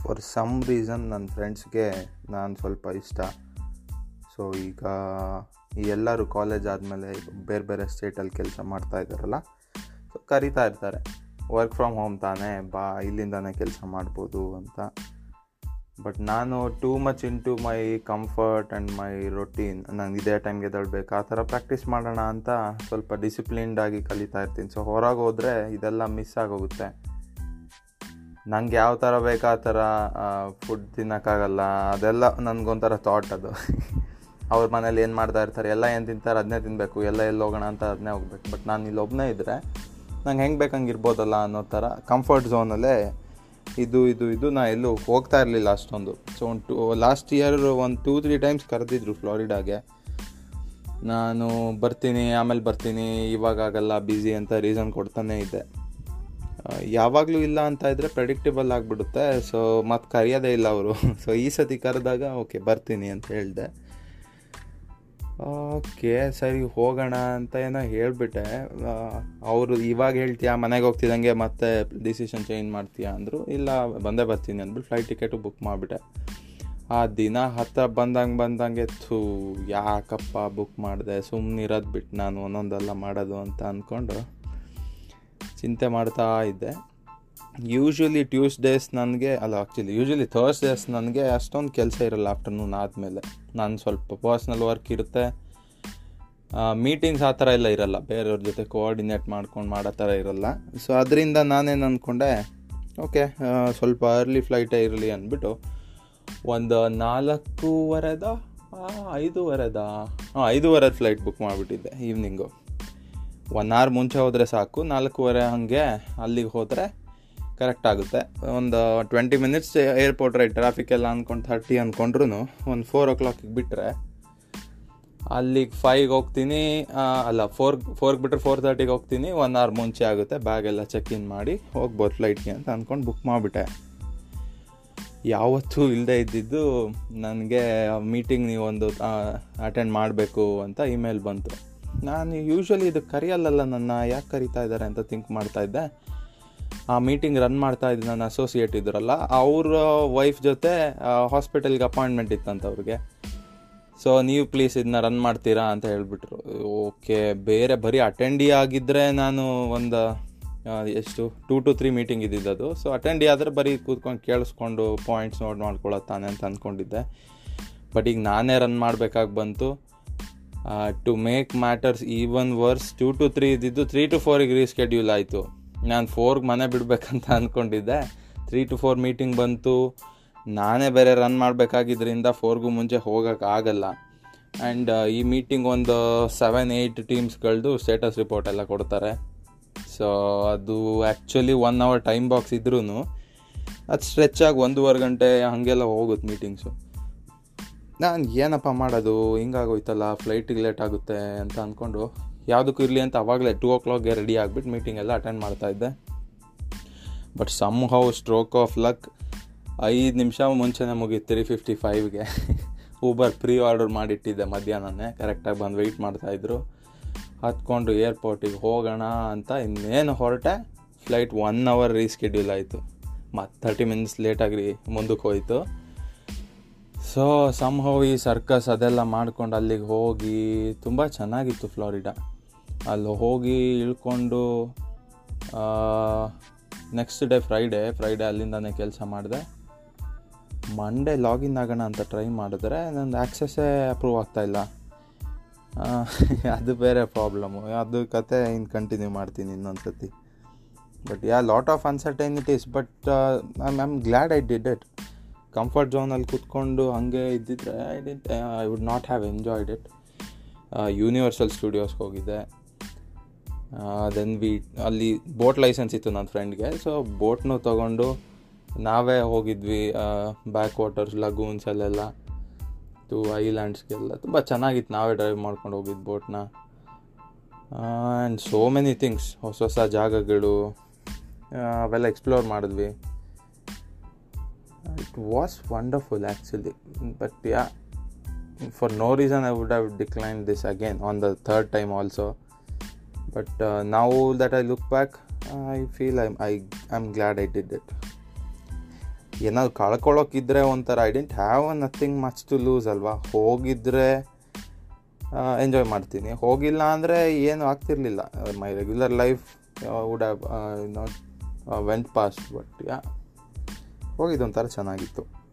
for some reason ನನ್ನ ಫ್ರೆಂಡ್ಸ್ಗೆ ನಾನು ಸ್ವಲ್ಪ ಇಷ್ಟ ಸೊ ಈಗ ಈ ಎಲ್ಲರೂ ಕಾಲೇಜ್ ಆದಮೇಲೆ ಬೇರೆ ಬೇರೆ ಸ್ಟೇಟಲ್ಲಿ ಕೆಲಸ ಮಾಡ್ತಾ ಇದ್ದಾರಲ್ಲ ಸೊ ಕರಿತಾ ಇರ್ತಾರೆ ವರ್ಕ್ ಫ್ರಮ್ ಹೋಮ್ ತಾನೇ ಬಾ ಇಲ್ಲಿಂದಾನೇ ಕೆಲಸ ಮಾಡ್ಬೋದು ಅಂತ ಬಟ್ ನಾನು too much into my comfort and my routine ನಂಗೆ ಇದೇ ಟೈಮ್ಗೆ ಎದ್ದೇಳ್ಬೇಕು ಆ ಥರ ಪ್ರಾಕ್ಟೀಸ್ ಮಾಡೋಣ ಅಂತ ಸ್ವಲ್ಪ ಡಿಸಿಪ್ಲಿನ್ಡ್ ಆಗಿ ಕಲಿತಾ ಇರ್ತೀನಿ ಸೊ ಹೊರಗೆ ಹೋದರೆ ಇದೆಲ್ಲ ಮಿಸ್ ಆಗೋಗುತ್ತೆ ನಂಗೆ ಯಾವ ಥರ ಬೇಕು ಆ ಥರ ಫುಡ್ ತಿನ್ನೋಕ್ಕಾಗಲ್ಲ ಅದೆಲ್ಲ ನನಗೊಂಥರ ಥಾಟ್ ಅದು ಅವ್ರ ಮನೇಲಿ ಏನು ಮಾಡ್ತಾ ಇರ್ತಾರೆ ಎಲ್ಲ ಏನು ತಿಂತಾರೆ ಅದನ್ನೇ ತಿನ್ನಬೇಕು ಎಲ್ಲ ಎಲ್ಲಿ ಹೋಗೋಣ ಅಂತ ಅದನ್ನೇ ಹೋಗ್ಬೇಕು ಬಟ್ ನಾನು ಇಲ್ಲಿ ಒಬ್ಬನೇ ಇದ್ದರೆ ನಂಗೆ ಹೆಂಗೆ ಬೇಕಂಗೆ ಇರ್ಬೋದಲ್ಲ ಅನ್ನೋ ಥರ ಕಂಫರ್ಟ್ ಝೋನಲ್ಲೇ ಇದು ಇದು ಇದು ನಾ ಎಲ್ಲೂ ಹೋಗ್ತಾ ಇರಲಿಲ್ಲ ಅಷ್ಟೊಂದು ಸೊ ಒಂದು ಟು ಲಾಸ್ಟ್ ಇಯರ್ ಒಂದು ಟೂ ತ್ರೀ ಟೈಮ್ಸ್ ಕರೆದಿದ್ರು ಫ್ಲೋರಿಡಾಗೆ ನಾನು ಬರ್ತೀನಿ ಆಮೇಲೆ ಬರ್ತೀನಿ ಇವಾಗ ಆಗಲ್ಲ ಬ್ಯುಸಿ ಅಂತ ರೀಸನ್ ಕೊಡ್ತಾನೆ ಇದ್ದೆ ಯಾವಾಗಲೂ ಇಲ್ಲ ಅಂತ ಇದ್ದರೆ ಪ್ರೆಡಿಕ್ಟೇಬಲ್ ಆಗಿಬಿಡುತ್ತೆ ಸೊ ಮತ್ತು ಕರೆಯೋದೇ ಇಲ್ಲ ಅವರು ಸೊ ಈ ಸತಿ ಕರೆದಾಗ ಓಕೆ ಬರ್ತೀನಿ ಅಂತ ಹೇಳಿದೆ ಓಕೆ ಸರಿ ಹೋಗೋಣ ಅಂತ ಏನೋ ಹೇಳಿಬಿಟ್ಟೆ ಅವರು ಇವಾಗ ಹೇಳ್ತೀಯಾ ಮನೆಗೆ ಹೋಗ್ತಿದ್ದಂಗೆ ಮತ್ತೆ ಡಿಸಿಷನ್ ಚೇಂಜ್ ಮಾಡ್ತೀಯಾ ಅಂದರು ಇಲ್ಲ ಬಂದೇ ಬರ್ತೀನಿ ಅಂದ್ಬಿಟ್ಟು ಫ್ಲೈಟ್ ಟಿಕೆಟು ಬುಕ್ ಮಾಡಿಬಿಟ್ಟೆ ಆ ದಿನ ಹತ್ತಿರ ಬಂದಂಗೆ ಬಂದಂಗೆ ಥೂ ಯಾಕಪ್ಪ ಬುಕ್ ಮಾಡಿದೆ ಸುಮ್ಮನೆ ಇರೋದು ಬಿಟ್ಟು ನಾನು ಒಂದೊಂದೆಲ್ಲ ಮಾಡೋದು ಅಂತ ಅಂದ್ಕೊಂಡು ಚಿಂತೆ ಮಾಡ್ತಾ ಇದ್ದೆ ಯೂಶ್ವಲಿ ಟ್ಯೂಸ್ಡೇಸ್ ನನಗೆ ಅಲ್ಲ ಆ್ಯಕ್ಚುಲಿ ಯೂಶ್ವಲಿ ಥರ್ಸ್ಡೇಸ್ ನನಗೆ ಅಷ್ಟೊಂದು ಕೆಲಸ ಇರಲ್ಲ ಆಫ್ಟರ್ನೂನ್ ಆದಮೇಲೆ ನಾನು ಸ್ವಲ್ಪ ಪರ್ಸ್ನಲ್ ವರ್ಕ್ ಇರುತ್ತೆ ಮೀಟಿಂಗ್ಸ್ ಆ ಥರ ಎಲ್ಲ ಇರಲ್ಲ ಬೇರೆಯವ್ರ ಜೊತೆ ಕೋಆರ್ಡಿನೇಟ್ ಮಾಡ್ಕೊಂಡು ಮಾಡೋ ಥರ ಇರಲ್ಲ ಸೊ ಅದರಿಂದ ನಾನೇನು ಅಂದ್ಕೊಂಡೆ ಓಕೆ ಸ್ವಲ್ಪ ಅರ್ಲಿ ಫ್ಲೈಟೇ ಇರಲಿ ಅಂದ್ಬಿಟ್ಟು ಒಂದು ನಾಲ್ಕೂವರೆದ ಐದೂವರೆದ ಹಾಂ ಐದೂವರೆ ಫ್ಲೈಟ್ ಬುಕ್ ಮಾಡಿಬಿಟ್ಟಿದ್ದೆ ಈವ್ನಿಂಗು ಒನ್ ಅವರ್ ಮುಂಚೆ ಹೋದರೆ ಸಾಕು ನಾಲ್ಕೂವರೆ ಹಾಗೆ ಅಲ್ಲಿಗೆ ಹೋದರೆ ಕರೆಕ್ಟ್ ಆಗುತ್ತೆ ಒಂದು twenty minutes airport right traffic ಎಲ್ಲ ಅಂದ್ಕೊಂಡು ಥರ್ಟಿ ಅಂದ್ಕೊಂಡ್ರು ಒಂದು ಫೋರ್ ಓ ಕ್ಲಾಕಿಗೆ ಬಿಟ್ಟರೆ ಅಲ್ಲಿಗೆ ಫೈವ್ಗೆ ಹೋಗ್ತೀನಿ ಅಲ್ಲ ಫೋರ್ ಫೋರ್ಗೆ ಬಿಟ್ಟರೆ ಫೋರ್ ತರ್ಟಿಗೆ ಹೋಗ್ತೀನಿ ಒನ್ ಅವರ್ ಮುಂಚೆ ಆಗುತ್ತೆ ಬ್ಯಾಗ್ ಎಲ್ಲ ಚೆಕ್ ಇನ್ ಮಾಡಿ ಹೋಗ್ಬೋದು ಫ್ಲೈಟ್ಗೆ ಅಂತ ಅಂದ್ಕೊಂಡು ಬುಕ್ ಮಾಡಿಬಿಟ್ಟೆ ಯಾವತ್ತೂ ಇಲ್ಲದೆ ಇದ್ದಿದ್ದು ನನಗೆ ಮೀಟಿಂಗ್ ನೀವೊಂದು ಅಟೆಂಡ್ ಮಾಡಬೇಕು ಅಂತ ಇಮೇಲ್ ಬಂತು ನಾನು ಯೂಶ್ವಲಿ ಇದು ಕರೆಯಲ್ಲಲ್ಲ ನನ್ನ ಯಾಕೆ ಕರಿತಾ ಇದ್ದಾರೆ ಅಂತ ಥಿಂಕ್ ಮಾಡ್ತಾ ಇದ್ದೆ ಆ ಮೀಟಿಂಗ್ ರನ್ ಮಾಡ್ತಾ ಇದ್ದ ನನ್ನ ಅಸೋಸಿಯೇಟ್ ಇದ್ರಲ್ಲ ಅವ್ರ ವೈಫ್ ಜೊತೆ ಹಾಸ್ಪಿಟಲ್ಗೆ ಅಪಾಯಿಂಟ್ಮೆಂಟ್ ಇತ್ತಂತ ಅವ್ರಿಗೆ ಸೊ ನೀವು ಪ್ಲೀಸ್ ಇದನ್ನ ರನ್ ಮಾಡ್ತೀರಾ ಅಂತ ಹೇಳಿಬಿಟ್ರು ಓಕೆ ಬೇರೆ ಬರೀ ಅಟೆಂಡಿ ಆಗಿದ್ದರೆ ನಾನು ಒಂದು ಎಷ್ಟು ಟೂ ಟು ತ್ರೀ ಮೀಟಿಂಗ್ ಇದ್ದಿದ್ದದು ಸೊ ಅಟೆಂಡಿ ಆದರೆ ಬರೀ ಕೂತ್ಕೊಂಡು ಕೇಳಿಸ್ಕೊಂಡು ಪಾಯಿಂಟ್ಸ್ ನೋಟ್ ಮಾಡ್ಕೊಳತ್ತಾನೆ ಅಂತ ಅಂದ್ಕೊಂಡಿದ್ದೆ ಬಟ್ ಈಗ ನಾನೇ ರನ್ ಮಾಡಬೇಕಾಗಿ ಬಂತು to make matters even worse two to three ಇದ್ದಿದ್ದು ತ್ರೀ ಟು ಫೋರಿಗೆ ರೀಸ್ಕೆಡ್ಯೂಲ್ ಆಯಿತು ನಾನು ಫೋರ್ಗೆ ಮನೆ ಬಿಡಬೇಕಂತ ಅಂದ್ಕೊಂಡಿದ್ದೆ ತ್ರೀ ಟು ಫೋರ್ ಮೀಟಿಂಗ್ ಬಂತು ನಾನೇ ಬೇರೆ ರನ್ ಮಾಡಬೇಕಾಗಿದ್ದರಿಂದ ಫೋರ್ಗೂ ಮುಂಚೆ ಹೋಗೋಕ್ಕಾಗಲ್ಲ ಆ್ಯಂಡ್ ಈ ಮೀಟಿಂಗ್ ಒಂದು ಸೆವೆನ್ ಏಯ್ಟ್ ಟೀಮ್ಸ್ಗಳದ್ದು ಸ್ಟೇಟಸ್ ರಿಪೋರ್ಟ್ ಎಲ್ಲ ಕೊಡ್ತಾರೆ ಸೊ ಅದು actually one hour time box ಇದ್ರೂ ಅದು ಸ್ಟ್ರೆಚ್ ಆಗಿ ಒಂದೂವರೆ ಗಂಟೆ ಹಾಗೆಲ್ಲ ಹೋಗುತ್ತೆ ಮೀಟಿಂಗ್ಸು ನಾನು ಏನಪ್ಪ ಮಾಡೋದು ಹಿಂಗಾಗೋಯ್ತಲ್ಲ ಫ್ಲೈಟಿಗೆ ಲೇಟ್ ಆಗುತ್ತೆ ಅಂತ ಅಂದ್ಕೊಂಡು ಯಾವುದಕ್ಕೂ ಇರಲಿ ಅಂತ ಅವಾಗಲೇ ಟೂ ಓ ಕ್ಲಾಕ್ಗೆ ರೆಡಿ ಆಗಿಬಿಟ್ಟು ಮೀಟಿಂಗ್ ಎಲ್ಲ ಅಟೆಂಡ್ ಮಾಡ್ತಾಯಿದ್ದೆ but somehow stroke of luck ಐದು ನಿಮಿಷ ಮುಂಚೆನೇ ಮುಗೀತು ತ್ರೀ ಫಿಫ್ಟಿ ಫೈವ್ಗೆ ಊಬರ್ ಪ್ರೀ ಆರ್ಡರ್ ಮಾಡಿಟ್ಟಿದ್ದೆ ಮಧ್ಯಾಹ್ನನೇ ಕರೆಕ್ಟಾಗಿ ಬಂದು ವೆಯ್ಟ್ ಮಾಡ್ತಾಯಿದ್ರು ಹತ್ಕೊಂಡು ಏರ್ಪೋರ್ಟಿಗೆ ಹೋಗೋಣ ಅಂತ ಇನ್ನೇನು ಹೊರಟೆ ಫ್ಲೈಟ್ ಒನ್ ಅವರ್ ರೀಸ್ಕೆಡ್ಯೂಲ್ ಆಯಿತು ಮತ್ತು ತರ್ಟಿ ಮಿನಿಟ್ಸ್ ಲೇಟಾಗಿ ಮುಂದಕ್ಕೆ ಹೋಯಿತು ಸೊ ಸಮ್ಹೌ ಈ ಸರ್ಕಸ್ ಅದೆಲ್ಲ ಮಾಡ್ಕೊಂಡು ಅಲ್ಲಿಗೆ ಹೋಗಿ ತುಂಬ ಚೆನ್ನಾಗಿತ್ತು ಫ್ಲಾರಿಡಾ ಅಲ್ಲಿ ಹೋಗಿ ಇಳ್ಕೊಂಡು ನೆಕ್ಸ್ಟ್ ಡೇ ಫ್ರೈಡೇ ಫ್ರೈಡೇ ಅಲ್ಲಿಂದನೇ ಕೆಲಸ ಮಾಡಿದೆ ಮಂಡೇ ಲಾಗಿನ್ ಆಗೋಣ ಅಂತ ಟ್ರೈ ಮಾಡಿದ್ರೆ ನಂದು ಆ್ಯಕ್ಸಸ್ಸೇ ಅಪ್ರೂವ್ ಆಗ್ತಾಯಿಲ್ಲ ಅದು ಬೇರೆ ಪ್ರಾಬ್ಲಮ್ಮು ಅದು ಕತೆ ಇನ್ನು ಕಂಟಿನ್ಯೂ ಮಾಡ್ತೀನಿ ಇನ್ನೊಂದು ಸತಿ but yeah lot of uncertainties but I am glad I did it comfort ಝೋನಲ್ಲಿ ಕೂತ್ಕೊಂಡು ಹಾಗೆ ಇದ್ದಿದ್ರೆ I did I would not have enjoyed it Universal ಸ್ಟುಡಿಯೋಸ್ಗೆ ಹೋಗಿದ್ದೆ ದೆನ್ ವಿ ಅಲ್ಲಿ ಬೋಟ್ ಲೈಸೆನ್ಸ್ ಇತ್ತು ನನ್ನ ಫ್ರೆಂಡ್ಗೆ ಸೊ ಬೋಟ್ನು ತೊಗೊಂಡು ನಾವೇ ಹೋಗಿದ್ವಿ ಬ್ಯಾಕ್ ವಾಟರ್ಸ್ ಲಗೂನ್ಸ್ ಅಲ್ಲೆಲ್ಲ ಟು ಐಲ್ಯಾಂಡ್ಸ್ಗೆಲ್ಲ ತುಂಬ ಚೆನ್ನಾಗಿತ್ತು ನಾವೇ ಡ್ರೈವ್ ಮಾಡ್ಕೊಂಡು ಹೋಗಿದ್ದು ಬೋಟ್ನ ಆ್ಯಂಡ್ ಸೋ ಮೆನಿ ಥಿಂಗ್ಸ್ ಹೊಸ ಹೊಸ ಜಾಗಗಳು ಅವೆಲ್ಲ ಎಕ್ಸ್ಪ್ಲೋರ್ ಮಾಡಿದ್ವಿ it was wonderful actually but yeah for no reason I would have decline this again on the third time also but ನಾವು that I look back I feel I I I am glad I did it ಏನಾದ್ರು ಕಳ್ಕೊಳ್ಳೋಕ್ಕಿದ್ರೆ ಒಂಥರ I didn't have nothing much to lose ಅಲ್ವಾ ಹೋಗಿದ್ರೆ enjoy ಮಾಡ್ತೀನಿ ಹೋಗಿಲ್ಲ ಅಂದರೆ ಏನು ಆಗ್ತಿರ್ಲಿಲ್ಲ ಮೈ regular life would have not went past but yeah ಹೋಗಿದ್ದು ಒಂಥರ ಚೆನ್ನಾಗಿತ್ತು